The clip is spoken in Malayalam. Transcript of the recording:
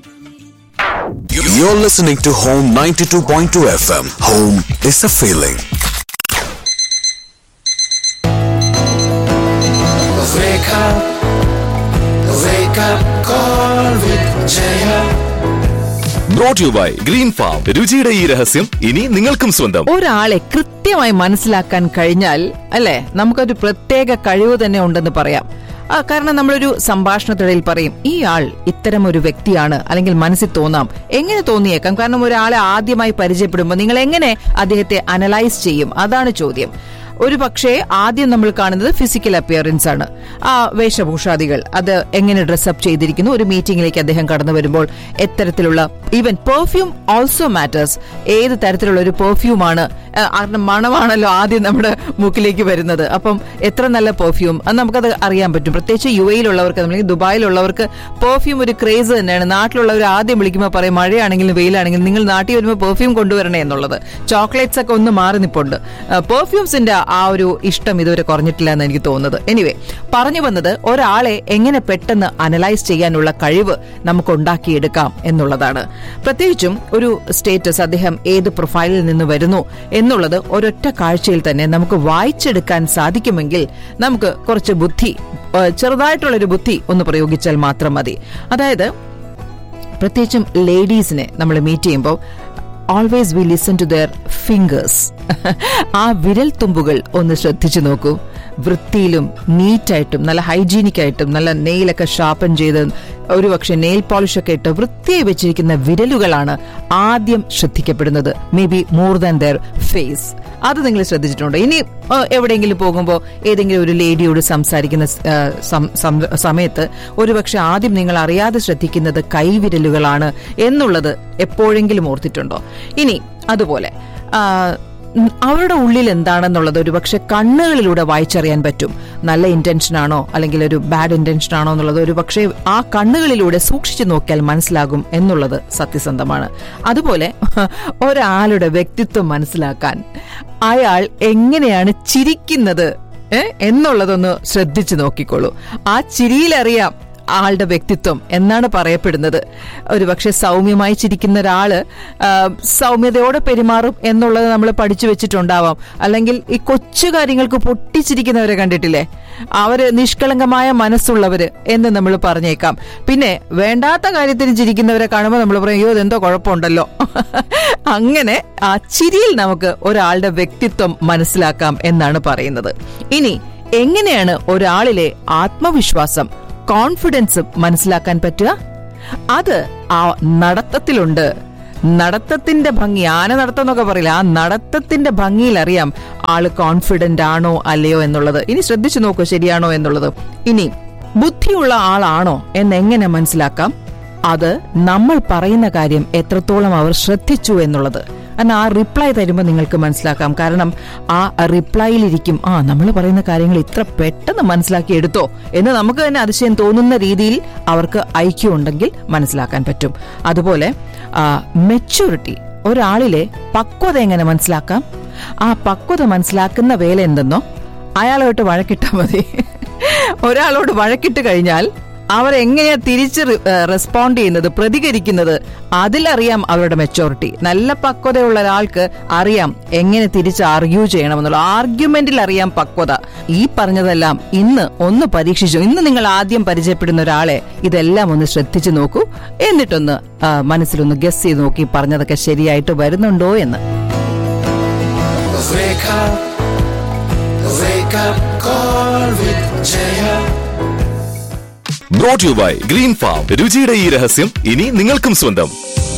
You're listening to Home 92.2 FM. Home is a feeling. Wake up, wake up, call with Jaya. Brought you by Green Farm രുചിയുടെ ഈ രഹസ്യം ഇനി നിങ്ങൾക്കും സ്വന്തം ഒരാളെ കൃത്യമായി മനസ്സിലാക്കാൻ കഴിഞ്ഞാൽ അല്ലെ നമുക്കൊരു പ്രത്യേക കഴിവ് തന്നെ ഉണ്ടെന്ന് പറയാം ആ, കാരണം നമ്മളൊരു സംഭാഷണത്തിടയിൽ പറയും ഈ ആൾ ഇത്തരം ഒരു വ്യക്തിയാണ് അല്ലെങ്കിൽ മനസ്സിൽ തോന്നാം എങ്ങനെ തോന്നിയേക്കാം കാരണം ഒരാളെ ആദ്യമായി പരിചയപ്പെടുമ്പോൾ നിങ്ങൾ എങ്ങനെ അദ്ദേഹത്തെ അനലൈസ് ചെയ്യും അതാണ് ചോദ്യം ഒരു പക്ഷേ ആദ്യം നമ്മൾ കാണുന്നത് ഫിസിക്കൽ അപ്പിയറൻസ് ആണ് ആ വേഷഭൂഷാദികൾ അത് എങ്ങനെ ഡ്രസ്സപ്പ് ചെയ്തിരിക്കുന്നു ഒരു മീറ്റിംഗിലേക്ക് അദ്ദേഹം കടന്നു വരുമ്പോൾ എത്തരത്തിലുള്ള ഈവൻ പെർഫ്യൂം ഓൾസോ മാറ്റേഴ്സ് ഏത് തരത്തിലുള്ള ഒരു പെർഫ്യൂമാണ് കാരണം മണമാണല്ലോ ആദ്യം നമ്മുടെ മൂക്കിലേക്ക് വരുന്നത് അപ്പം എത്ര നല്ല പെർഫ്യൂം അത് നമുക്കത് അറിയാൻ പറ്റും പ്രത്യേകിച്ച് യു എയിലുള്ളവർക്ക് അല്ലെങ്കിൽ ദുബായിലുള്ളവർക്ക് പെർഫ്യൂം ഒരു ക്രേസ് തന്നെയാണ് നാട്ടിലുള്ളവർ ആദ്യം വിളിക്കുമ്പോൾ പറയും മഴയാണെങ്കിലും വെയിലാണെങ്കിലും നിങ്ങൾ നാട്ടിൽ വരുമ്പോൾ പെർഫ്യൂം കൊണ്ടുവരണേ എന്നുള്ളത് ചോക്ലേറ്റ്സ് ഒക്കെ ഒന്ന് മാറി നിപ്പുണ്ട് പെർഫ്യൂംസിന്റെ ആ ഒരു ഇഷ്ടം ഇതുവരെ കുറഞ്ഞിട്ടില്ല എന്ന് എനിക്ക് തോന്നുന്നത് എനിവേ പറഞ്ഞു വന്നത് ഒരാളെ എങ്ങനെ പെട്ടെന്ന് അനലൈസ് ചെയ്യാനുള്ള കഴിവ് നമുക്ക് ഉണ്ടാക്കിയെടുക്കാം എന്നുള്ളതാണ് പ്രത്യേകിച്ചും ഒരു സ്റ്റേറ്റസ് അദ്ദേഹം ഏത് പ്രൊഫൈലിൽ നിന്ന് വരുന്നു എന്നുള്ളത് ഒരൊറ്റ കാഴ്ചയിൽ തന്നെ നമുക്ക് വായിച്ചെടുക്കാൻ സാധിക്കുമെങ്കിൽ നമുക്ക് കുറച്ച് ബുദ്ധി ഏഹ് ചെറുതായിട്ടുള്ളൊരു ബുദ്ധി ഒന്ന് പ്രയോഗിച്ചാൽ മാത്രം മതി അതായത് പ്രത്യേകിച്ചും ലേഡീസിനെ നമ്മൾ മീറ്റ് ചെയ്യുമ്പോൾ always we listen to their fingers ആ വിരൽ തുമ്പുകൾ ഒന്ന് ശ്രദ്ധിച്ചു നോക്കൂ വൃത്തിയിലും നീറ്റായിട്ടും നല്ല ഹൈജീനിക് ആയിട്ടും നല്ല നെയിലൊക്കെ ഷാർപ്പൻ ചെയ്ത് ഒരുപക്ഷെ നെയിൽ പോളിഷ് ഒക്കെ ഇട്ട് വൃത്തിയായി വെച്ചിരിക്കുന്ന വിരലുകളാണ് ആദ്യം ശ്രദ്ധിക്കപ്പെടുന്നത് may be more than their face അത് നിങ്ങൾ ശ്രദ്ധിച്ചിട്ടുണ്ടോ ഇനി ആ, എവിടെയെങ്കിലും പോകുമ്പോൾ ഏതെങ്കിലും ഒരു ലേഡിയോട് സംസാരിക്കുന്ന സ്- ആ, സം- സം- സമയത്ത് ഒരുപക്ഷെ ആദ്യം നിങ്ങൾ അറിയാതെ ശ്രദ്ധിക്കുന്നത് കൈവിരലുകളാണ് എന്നുള്ളത് എപ്പോഴെങ്കിലും ഓർത്തിട്ടുണ്ടോ ഇനി അതുപോലെ ആ, ഉം, അവരുടെ ഉള്ളിൽ എന്താണെന്നുള്ളത് ഒരുപക്ഷെ കണ്ണുകളിലൂടെ വായിച്ചറിയാൻ പറ്റും നല്ല ഇന്റൻഷൻ ആണോ അല്ലെങ്കിൽ ഒരു ബാഡ് ഇന്റൻഷൻ ആണോ എന്നുള്ളത് ഒരുപക്ഷെ ആ കണ്ണുകളിലൂടെ സൂക്ഷിച്ചു നോക്കിയാൽ മനസ്സിലാകും എന്നുള്ളത് സത്യസന്ധമാണ് അതുപോലെ ഒരാളുടെ വ്യക്തിത്വം മനസ്സിലാക്കാൻ അയാൾ എങ്ങനെയാണ് ചിരിക്കുന്നത് ഏ, എന്നുള്ളതൊന്ന് ശ്രദ്ധിച്ചു നോക്കിക്കോളൂ ആ ചിരിയിലറിയാം ആളുടെ വ്യക്തിത്വം എന്നാണ് പറയപ്പെടുന്നത് ഒരുപക്ഷെ സൗമ്യമായി ചിരിക്കുന്ന ഒരാള് ആ, സൗമ്യതയോടെ പെരുമാറും എന്നുള്ളത് നമ്മൾ പഠിച്ചു വെച്ചിട്ടുണ്ടാവാം അല്ലെങ്കിൽ ഈ കൊച്ചു കാര്യങ്ങൾക്ക് പൊട്ടിച്ചിരിക്കുന്നവരെ കണ്ടിട്ടില്ലേ അവര് നിഷ്കളങ്കമായ മനസ്സുള്ളവര് എന്ന് നമ്മൾ പറഞ്ഞേക്കാം പിന്നെ വേണ്ടാത്ത കാര്യത്തിന് ചിരിക്കുന്നവരെ കാണുമ്പോൾ നമ്മൾ പറയും അയ്യോ ഇതെന്തോ കുഴപ്പമുണ്ടല്ലോ അങ്ങനെ ആ ചിരിയിൽ നമുക്ക് ഒരാളുടെ വ്യക്തിത്വം മനസ്സിലാക്കാം എന്നാണ് പറയുന്നത് ഇനി എങ്ങനെയാണ് ഒരാളിലെ ആത്മവിശ്വാസം കോൺഫിഡൻസ് മനസ്സിലാക്കാൻ പറ്റുക അത് ആ നടത്തത്തിലുണ്ട് നടത്തത്തിന്റെ ഭംഗി ആന നടത്തം എന്നൊക്കെ പറയില്ല ആ നടത്തത്തിന്റെ ഭംഗിയിൽ അറിയാം ആള് കോൺഫിഡന്റ് ആണോ അല്ലയോ എന്നുള്ളത് ഇനി ശ്രദ്ധിച്ചു നോക്കൂ ശരിയാണോ എന്നുള്ളത് ഇനി ബുദ്ധിയുള്ള ആളാണോ എന്നെങ്ങനെ മനസ്സിലാക്കാം അത് നമ്മൾ പറയുന്ന കാര്യം എത്രത്തോളം അവർ ശ്രദ്ധിച്ചു എന്നുള്ളത് എന്നാൽ ആ റിപ്ലൈ തരുമ്പോൾ നിങ്ങൾക്ക് മനസ്സിലാക്കാം കാരണം ആ റിപ്ലൈയിലിരിക്കും ആ നമ്മൾ പറയുന്ന കാര്യങ്ങൾ ഇത്ര പെട്ടെന്ന് മനസ്സിലാക്കി എടുത്തോ എന്ന് നമുക്ക് തന്നെ അതിശയം തോന്നുന്ന രീതിയിൽ അവർക്ക് ഐക്യം ഉണ്ടെങ്കിൽ മനസ്സിലാക്കാൻ പറ്റും അതുപോലെ മെച്യൂരിറ്റി ഒരാളിലെ പക്വത എങ്ങനെ മനസ്സിലാക്കാം ആ പക്വത മനസ്സിലാക്കുന്ന വേല എന്തെന്നോ അയാളോട്ട് വഴക്കിട്ടാൽ മതി ഒരാളോട് വഴക്കിട്ട് കഴിഞ്ഞാൽ അവർ എങ്ങനെയാ തിരിച്ച് റെസ്പോണ്ട് ചെയ്യുന്നത് പ്രതികരിക്കുന്നത് അതിലറിയാം അവരുടെ മെച്ചോറിറ്റി നല്ല പക്വതയുള്ള ഒരാൾക്ക് അറിയാം എങ്ങനെ തിരിച്ച് ആർഗ്യൂ ചെയ്യണമെന്നുള്ള ആർഗ്യുമെന്റിൽ അറിയാം പക്വത ഈ പറഞ്ഞതെല്ലാം ഇന്ന് ഒന്ന് പരീക്ഷിച്ചു ഇന്ന് നിങ്ങൾ ആദ്യം പരിചയപ്പെടുന്ന ഒരാളെ ഇതെല്ലാം ഒന്ന് ശ്രദ്ധിച്ചു നോക്കൂ എന്നിട്ടൊന്ന് ആ, മനസ്സിലൊന്ന് ഗസ് ചെയ്ത് നോക്കി പറഞ്ഞതൊക്കെ ശരിയായിട്ട് വരുന്നുണ്ടോ എന്ന് Wake up, wake up, call with Jaya. Brought you by Green Farm രുചിയുടെ ഈ രഹസ്യം ഇനി നിങ്ങൾക്കും സ്വന്തം